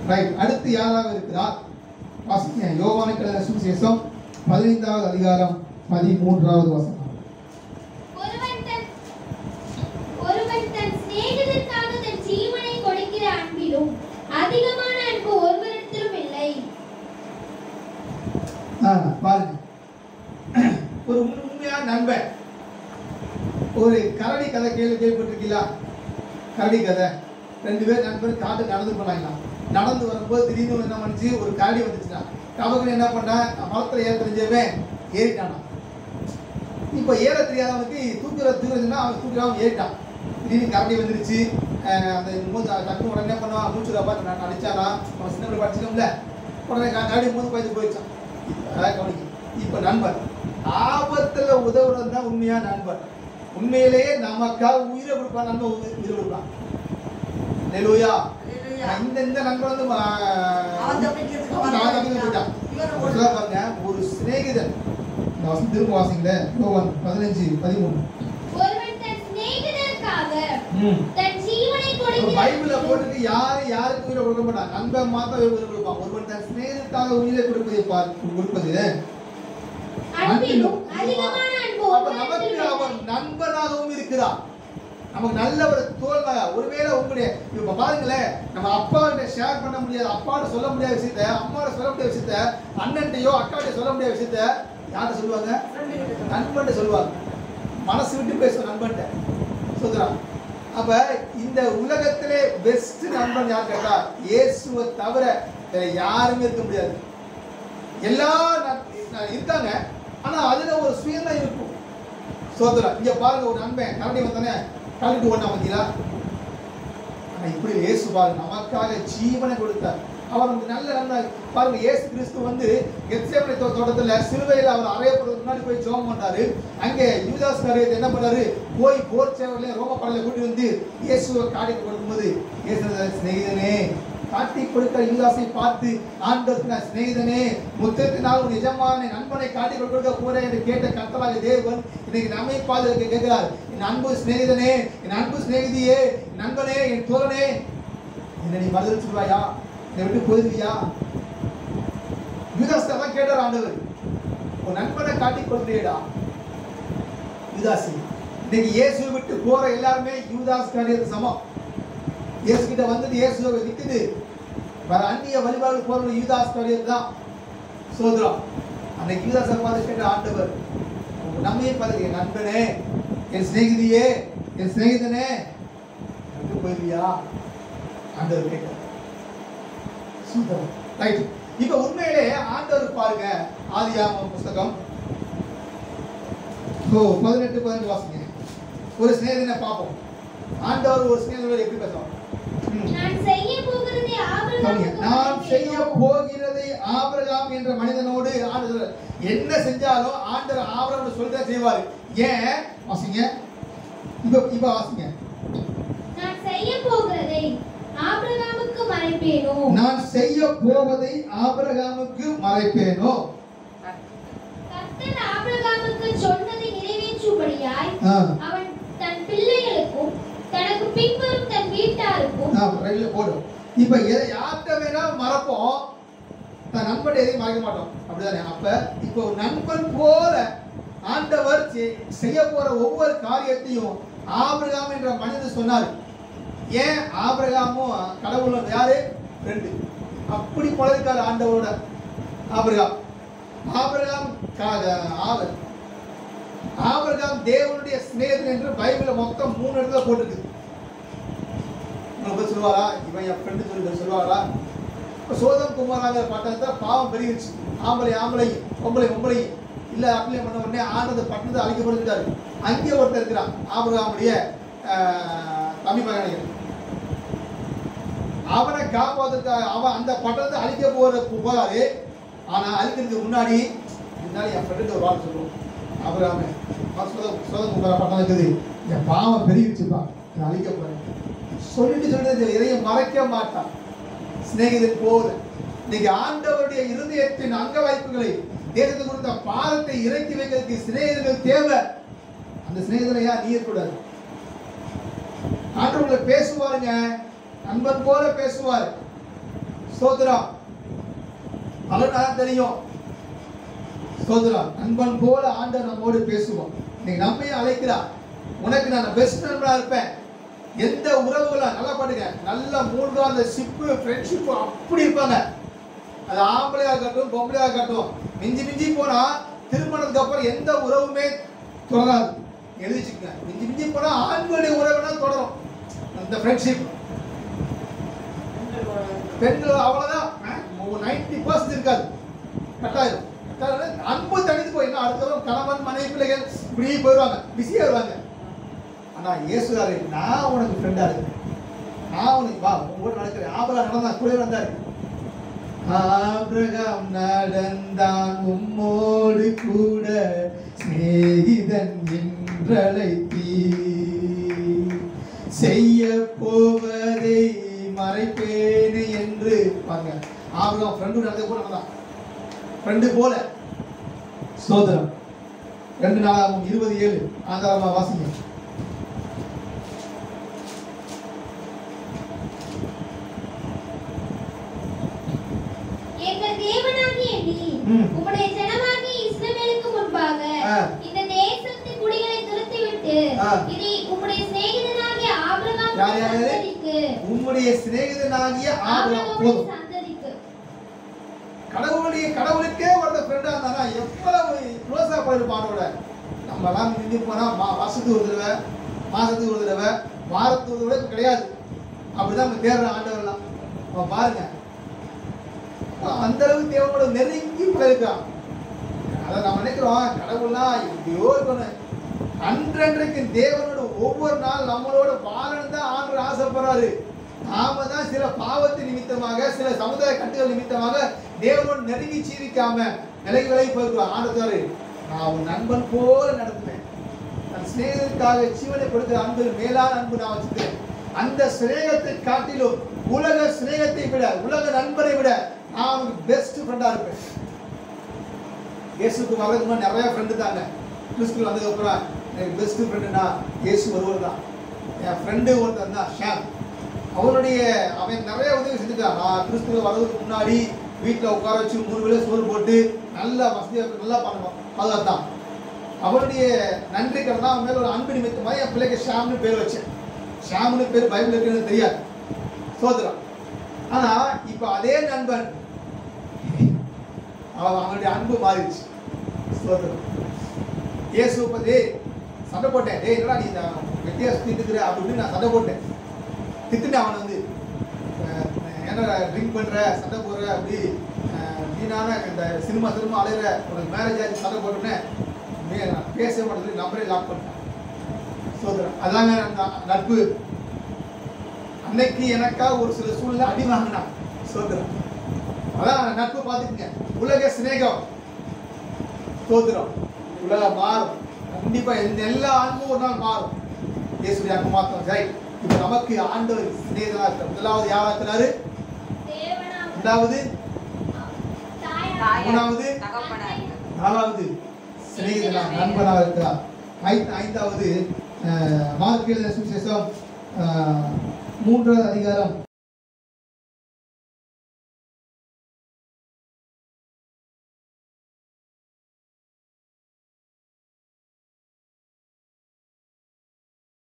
Right அடுத்து யாராக இருக்கிறார் வாசிங்க யோவான கழுத சுவிசேஷம் பதினைந்தாவது அதிகாரம் பதிமூன்றாவது வசனம் ஒருவன் தன் ஒருவன் தன் சிநேகிதருக்காக தன் ஜீவனை கொடுக்கிற அன்பிலும் அதிகமான அன்பு ஒருவரிடத்திலும் இல்லை ஆ, பாருங்க ஒரு உண்மையான நண்பன் ஒரு கரடி கதை கேள்வி கேள்விப்பட்டிருக்கீங்களா கரடி கதை ரெண்டு பேர் நண்பர் காட்டு நடந்து போனாங்க நடந்து வரும்போது திடீர்னு என்ன பண்ணுச்சு ஒரு கரடி வந்துச்சுன்னா கபக்கு என்ன பண்ணா மரத்துல ஏற தெரிஞ்சவன் ஏறிட்டானா இப்போ ஏற தெரியாதவனுக்கு தூக்குற தூக்குறதுன்னா அவன் தூக்குறாம ஏறிட்டான் திடீர்னு கரடி வந்துருச்சு அஹ் அந்த மூந்து டக்கு உடனே என்ன பண்ணுவான் மூச்சு பார்த்து நான் அடிச்சானா அவன் சின்ன பிள்ளை படிச்சுக்கோம்ல உடனே க- கரடி மூந்து பயந்து போயிடுச்சான் அதான் கவனிக்க இப்போ நண்பர் ஆபத்துல உதவுறது தான் உண்மையான நண்பர் உண்மையிலேயே நமக்காக உயிரை கொடுப்பான் நண்பன் உயிரை உயிரை கொடுப்பான் நெலுயா இந்த இந்த நண்பன் வந்து அவன் தப்பிக்கிறதுக்கு அவன் வந்தான். தப்பிக்க போயிட்டான் இவன் ஒரு ஒரு- சிலர் பாருங்க ஒரு சிநேகிதன் இந்த வசனம் திரும்ப வாசிங்களேன் யோவான் பதினஞ்சு பதிமூணு ஒருவன் தன் சிநேகிதருக்காக ம் தன் ஜீவனை ஒரு கொடுக்கிற பைபிள்ல அன்பிலும் போட்டுட்டு யாரு யாருக்கு உயிரை கொடுக்க மாட்டான் நண்பன் மாத்திரம் உயிரை கொடுப்பான் ஒருவன் தன் சிநேகிதருக்காக உயிரை கொடுப்பதை பார்த்து கொடுப்பது அன்பிலும் அதிகமான அன்பு அப்ப நமக்கு ஒருவரிடத்திலும் அவர் இல்லை. நண்பனாகவும் இருக்கிறார் நமக்கு நல்ல ஒரு தோல்வாக ஒருவேளை உங்களுடைய இப்ப பாருங்களேன் நம்ம அப்பா கிட்ட ஷேர் பண்ண முடியாது அப்பாட்ட சொல்ல முடியாத விஷயத்த அம்மாட்ட சொல்ல முடியாத விஷயத்த அண்ணன்ட்டையோ அக்காட்ட சொல்ல முடியாத விஷயத்த யார்கிட்ட சொல்லுவாங்க friend கிட்ட நண்பன்ட்ட சொல்லுவாங்க மனசு விட்டு பேசுவோம் நண்பன்ட்ட சொல்றான் அப்ப இந்த உலகத்திலே பெஸ்ட் நண்பன் யார் கேட்டா இயேசுவை தவிர வேற யாருமே இருக்க முடியாது எல்லா ந- ந- இருக்காங்க ஆனா அதுல ஒரு சுயம்தான் இருக்கும் சோதரா இங்க பாருங்க ஒரு நண்பன் கரடி வந்தானே கரடிட்டு ஓடினா பார்த்தீங்களா ஆனா இப்படி இயேசு பாருங்க நமக்காக ஜீவனை கொடுத்தார் அவர் வந்து நல்ல நண்பர் பாருங்க இயேசு கிறிஸ்து வந்து கெத்சேமனை தோ- தோட்டத்துல சிலுவையில் அவர் அறையப்படுறதுக்கு முன்னாடி போய் ஜெபம் பண்ணாரு அங்கே யூதாஸ் காரியத்தை என்ன பண்ணாரு போய் போர் சேவலையும் ரோம படையில கூட்டி வந்து இயேசுவை காட்டி கொடுக்கும்போது இயேசு சொன்னாரு, சிநேகிதனே காட்டி கொடுக்க யூதாசை பார்த்து ஆண்டவருக்கு நான் சிநேகிதனே முத்தத்தினால் உன் நிஜமான நண்பனை காட்டி கொடுக்க போறேன் என்று கேட்ட கர்த்தராக தேவன் இன்னைக்கு நம்மை பாதுகாக்க கேட்கிறார் என் அன்பு சிநேகிதனே என் அன்பு சிநேகிதியே என் நண்பனே என் தோழனே என்ன நீ மறுதல் சொல்வாயா என்னை விட்டு போயிருவியா யூதாஸ் தான் கேட்டார் ஆண்டவர் உன் நண்பனை காட்டி கொடுத்தேடா யூதாசி இன்னைக்கு இயேசுவை விட்டு போற எல்லாருமே யூதாஸ் காரியத்து சமம் இயேசு கிட்ட வந்துட்டு இயேசுவை விட்டுது வேற அந்நிய வழிபாடு போற யூதாஸ் காரியத்து தான் சோதரம் அன்னைக்கு யூதாஸை பார்த்து கேட்ட ஆண்டவர் உங்க நம்மையே பார்த்து என் நண்பனே என் சிநேகிதியே என் சிநேகிதனே விட்டு போயிருவியா ஆண்டவர் கேட்டார் சூப்பர் ரைட் இப்ப உண்மையிலே ஆண்டவர் பாருங்க ஆதியாகமம் புஸ்தகம் ஓ பதினெட்டு பதினெட்டு வாசிங்க ஒரு சிநேகிதனை பார்ப்போம் ஆண்டவர் ஒரு சிநேகிதனோட எப்படி பேசுவார் ம். நான் செய்ய போகிறதை கவனிங்க. ஆபிரகாமுக்கு நான் செய்ய மறைப்பேனோ? போகிறதை ஆபிரகாம் என்ற மனிதனோடு ஆண்டவர் என்ன செஞ்சாலும் ஆண்டவர் ஆபிரகாம் சொல்லிதான் செய்வாரு ஏன் வாசிங்க இப்ப இப்ப வாசிங்க நான் செய்ய போகிறதை ஆபிரகாமுக்கு மறைப்பேனோ நான் செய்ய போவதை ஆபிரகாமுக்கு மறைப்பேனோ கர்த்தர் ஆபிரகாமுக்கு சொன்னதை நிறைவேற்றும்படியாய் ஆ, அவன் தன் பிள்ளைகளுக்கும் தனக்கு பின்வரும் தன் வீட்டாருக்கும் ஆ, ரைட்ல போடும் இப்ப எதை யார்கிட்ட வேணா மறப்போம் தன் நண்பன் எதையும் மறைக்க மாட்டோம் அப்படிதானே அப்ப இப்போ ஒரு நண்பன் போல ஆண்டவர் செய்- செய்ய போற ஒவ்வொரு காரியத்தையும் ஆபிரகாம் என்ற மனிதன் சொன்னார் ஏன் ஆபிரகாமும் கடவுளும் யாரு ரெண்டு அப்படி பழகிருக்காரு ஆண்டவரோட ஆபிரகாம் ஆபிரகாம் கா- ஆவர் ஆபிரகாம் தேவனுடைய சிநேகிதன் என்று பைபிள்ல மொத்தம் மூணு இடத்துல போட்டிருக்கு உங்களுக்கு சொல்லுவாரா இவன் என் ஃப்ரெண்டு சொல்லி சொல்லுவாரா இப்போ சோதம் குமாராங்கிற பட்டணத்தை பாவம் பெருகிடுச்சு ஆம்பளை ஆம்பளை பொம்பளை பொம்பளை இல்லை அப்ளை பண்ண உடனே ஆனந்த பட்டணத்தை அழிக்கப்படுத்தாரு அங்கே ஒருத்தர் இருக்கிறான் ஆபிரகாமுடைய ஆஹ், தம்பி மகனை அவனை காப்பாத்துறதுக்காக அவன் அந்த பட்டணத்தை அழிக்க போற போறாரு ஆனா அழிக்கிறதுக்கு முன்னாடி இருந்தாலும் என் ஃப்ரெண்டு ஒரு வார்த்தை சொல்லுவோம் அபிராம சோதம் சோதம் குமார பட்டம் இருக்குது என் பாவம் பெருகிடுச்சுப்பா நான் அழிக்க போறேன் சொல்லிட்டு சொல்லிட்டு எதையும் மறைக்க மாட்டான் சிநேகிதன் போல இன்னைக்கு ஆண்டவருடைய இருதயத்தின் அங்க வாய்ப்புகளை தேசத்துக்கு கொடுத்த பாதத்தை இறக்கி வைக்கிறதுக்கு சிநேகிதர்கள் தேவை அந்த சிநேகிதனை யார் நீ இருக்கக்கூடாது ஆண்டவர்களை பேசுவாருங்க நண்பன் போல பேசுவார் ஸ்தோத்திரம் அதான் தெரியும் ஸ்தோத்திரம் நண்பன் போல ஆண்டவர் நம்மோடு பேசுவோம் இன்னைக்கு நம்மையும் அழைக்கிறார் உனக்கு நான் பெஸ்ட் நண்பனா இருப்பேன் எந்த உறவுகளா நல்லா பாருங்க நல்ல மூழ்கா அந்த ஷிப்பு ஃப்ரெண்ட்ஷிப் அப்படி இருப்பாங்க அது ஆம்பளையா இருக்கட்டும் பொம்பளையா இருக்கட்டும் மிஞ்சி மிஞ்சி போனா திருமணத்துக்கு அப்புறம் எந்த உறவுமே தொடராது எழுதிச்சுக்கங்க மிஞ்சி மிஞ்சி போனா ஆண்களுடைய உறவுனா தொடரும் அந்த ஃப்ரெண்ட்ஷிப் பெண்கள் அவ்வளவுதான் நைன்டி பர்சன்ட் இருக்காது கட்டாயிரும் கட்டாயிரும். அன்பு தனித்து போய் என்ன அடுத்தவங்க கணவன் மனைவி பிள்ளைகள் இப்படி போயிடுவாங்க பிஸியா வருவாங்க ஆனா இயேசுதாரு நான் உனக்கு ஃப்ரெண்டா இருக்கேன் நான் உனக்கு வா உங்களோட நடக்கிறேன் ஆபரா நடந்தா கூட வந்தாரு ஆபிரகாம் நடந்தான் உம்மோடு கூட சிநேகிதன் என்றழைத்தீ செய்ய போவதை மறைப்பேனே என்று பாருங்க ஆபிரகாம் ஃப்ரெண்டு நடந்த கூட நடந்தான் ஃப்ரெண்டு போல சோதரம் ரெண்டு நாளாகும் இருபது ஏழு ஆதாரமா வாசிங்க எங்கள் தேவனாகிய நீ ம். உம்முடைய ஜனமாகிய இஸ்ரவேலுக்கு முன்பாக ஆ. இந்த தேசத்து குடிகளை துரத்திவிட்டு ஆ. இதை உம்முடைய சிநேகிதனாகிய ஆபிரகாம் யார் யாரு? சந்ததிக்கு உம்முடைய சிநேகிதனாகிய ஆபிரகாம் ஆபிரகாமுடைய போதும் சந்ததிக்கு கடவுளுடைய கடவுளுக்கே ஒருத்த ஃப்ரெண்டா இருந்தானா எவ்வளவு க்ளோஸா போயிருப்பானோட நம்ம எல்லாம் மிஞ்சி போனா மா வருஷத்துக்கு ஒரு தடவை மாசத்துக்கு ஒரு தடவை வாரத்துக்கு ஒரு தடவை இப்ப கிடையாது அப்படிதான் நம்ம தேடுற ஆண்டவர்லாம் அவன் பாருங்க அந்த அளவுக்கு தேவனோட நெருங்கி பழகிருக்கான் அதை நம்ம நினைக்கிறோம் கடவுள்லாம் எப்படியோ இருக்கணும் அன்றன்றைக்கு தேவனோட ஒவ்வொரு நாள் நம்மளோட வாழணும் தான் ஆண்டு ஆசைப்படுறாரு நாம தான் சில பாவத்து நிமித்தமாக சில சமுதாய கட்டுகள் நிமித்தமாக தேவனோட நெருங்கி சீரிக்காம விலகி விலகி போயிருக்கிறோம் ஆண்டத்தாரு நான் உன் நண்பன் போல நடத்துவேன் தன் சிநேகத்திற்காக ஜீவனை கொடுக்கிற அன்பு மேலான அன்பு நான் வச்சுக்கிறேன் அந்த சிநேகத்தை காட்டிலும் உலக சிநேகத்தை விட உலக நண்பரை விட நான் அவனுக்கு பெஸ்ட் ஃப்ரெண்டா இருப்பேன் இயேசுக்கு வர்றதுக்கு முன்னாடி நிறைய ஃப்ரெண்டு தாங்க கிறிஸ்துவ வந்ததுக்கப்புறம் எனக்கு பெஸ்ட் ஃப்ரெண்டுனா இயேசு ஒருவர் தான் என் ஃப்ரெண்டு ஒருத்தர் தான் ஷாம் அவனுடைய அவன் நிறைய உதவி செஞ்சுட்டான் நான் கிறிஸ்துவ வர்றதுக்கு முன்னாடி வீட்டில் உட்கார வச்சு மூணு வேளை சோறு போட்டு நல்லா வசதியாக நல்லா பண்ணுவான் பாதுகாத்தான் அவனுடைய நன்றி கடனா அவன் மேல ஒரு அன்பு நிமித்தமாக என் பிள்ளைக்கு ஷாம்னு பேர் வச்சேன் ஷாம்னு பேர் பைபிள் இருக்குன்னு தெரியாது சோதரம் ஆனா இப்போ அதே நண்பன் அவன் அவனுடைய அன்பு மாறிடுச்சு ஸ்தோத்திரம் இயேசு பத்தி சண்டை போட்டேன் டேய் என்னடா நீ இந்த வித்தியாசம் திட்டுக்கிற அப்படின்னு நான் சண்டை போட்டேன் திட்டுனேன் அவனை வந்து அஹ், என்ன ட்ரிங்க் பண்ற சண்டை போடுற அப்படி அஹ், வீணான இந்த சினிமா சினிமா அலையிற உனக்கு மேரேஜ் ஆகி சண்டை போட்டோன்னே நீ நான் பேசவே மாட்டேன் நம்பரே லாக் பண்ணிட்டேன் சோதரம் அதாங்க அந்த நட்பு அன்னைக்கு எனக்கா ஒரு சில சூழ்நிலை அடி வாங்கினான் சோதரம் அதான் நட்பு பார்த்துக்குங்க உலக சிநேகம் சோதரம் உலகம் மாறும் கண்டிப்பா இந்த எல்லா அன்பும் ஒரு நாள் மாறும் இயேசுடைய அன்பு மாத்திரம் சரி இப்ப நமக்கு ஆண்டவர் சிநேகனா இருக்கிறார் முதலாவது யாரா இருக்கிறாரு தேவனா ரெண்டாவது தாயா மூணாவது தகப்பனார் நாலாவது சிநேகிதனா நண்பனாக இருக்கிறார் ஐந்து ஐந்தாவது அஹ், மார்க் எழுதின சுவிசேஷம் அஹ், மூன்றாவது அதிகாரம்